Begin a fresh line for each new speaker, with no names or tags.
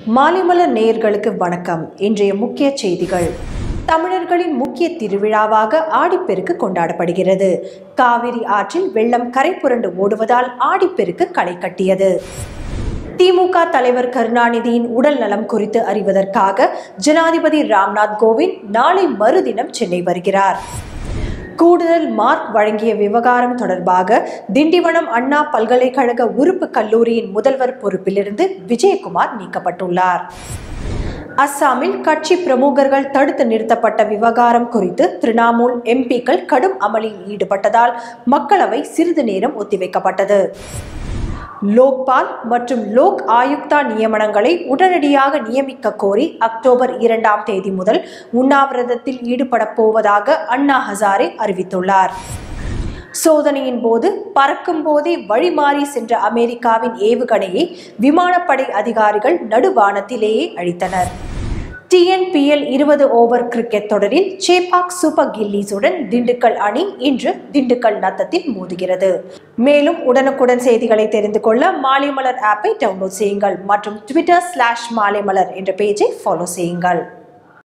மாலைமலர் நேயர்களுக்கு வணக்கம் இன்றைய முக்கிய செய்திகள் தமிழர்களின் முக்கிய திருவிழாவாக ஆடிப்பெருக்கு கொண்டாடப்படுகிறது காவிரி ஆற்றில் வெள்ளம் கரை புரண்டு ஓடுவதால் ஆடிப்பெருக்கு களை கட்டியது திமுக தலைவர் கருணாநிதியின் உடல் நலம் குறித்து அறிவதற்காக ஜனாதிபதி ராம்நாத் கோவிந்த் நாளை மறுதினம் சென்னை வருகிறார் கூடுதல் மார்க் வழங்கிய விவகாரம் தொடர்பாக திண்டிவனம் அண்ணா பல்கலைக்கழக உறுப்பு கல்லூரியின் முதல்வர் பொறுப்பிலிருந்து விஜயகுமார் நீக்கப்பட்டுள்ளார் அஸ்ஸாமில் கட்சி பிரமுகர்கள் தடுத்து நிறுத்தப்பட்ட விவகாரம் குறித்து திரிணாமுல் எம்பிக்கள் கடும் அமளியில் ஈடுபட்டதால் மக்களவை சிறிது நேரம் ஒத்திவைக்கப்பட்டது லோக்பால் மற்றும் லோக் ஆயுக்தா நியமனங்களை உடனடியாக நியமிக்க கோரி அக்டோபர் இரண்டாம் தேதி முதல் உண்ணாவிரதத்தில் ஈடுபடப் போவதாக அண்ணா ஹசாரே அறிவித்துள்ளார் சோதனையின் போது பறக்கும் போதே வழிமாறி சென்ற அமெரிக்காவின் ஏவுகணையை விமானப்படை அதிகாரிகள் நடுவானத்திலேயே அழித்தனர் டிஎன்பிஎல் இருபது ஓவர் கிரிக்கெட் தொடரில் சேப்பாக் சூப்பர் கில்லிஸுடன் திண்டுக்கல் அணி இன்று திண்டுக்கல் நத்தத்தில் மோதுகிறது மேலும் உடனுக்குடன் செய்திகளை தெரிந்து கொள்ள மாலைமலர் ஆப்பை டவுன்லோட் செய்யுங்கள் மற்றும் ட்விட்டர் ஸ்லாஷ் மாலைமலர் என்ற பேஜை ஃபாலோ செய்யுங்கள்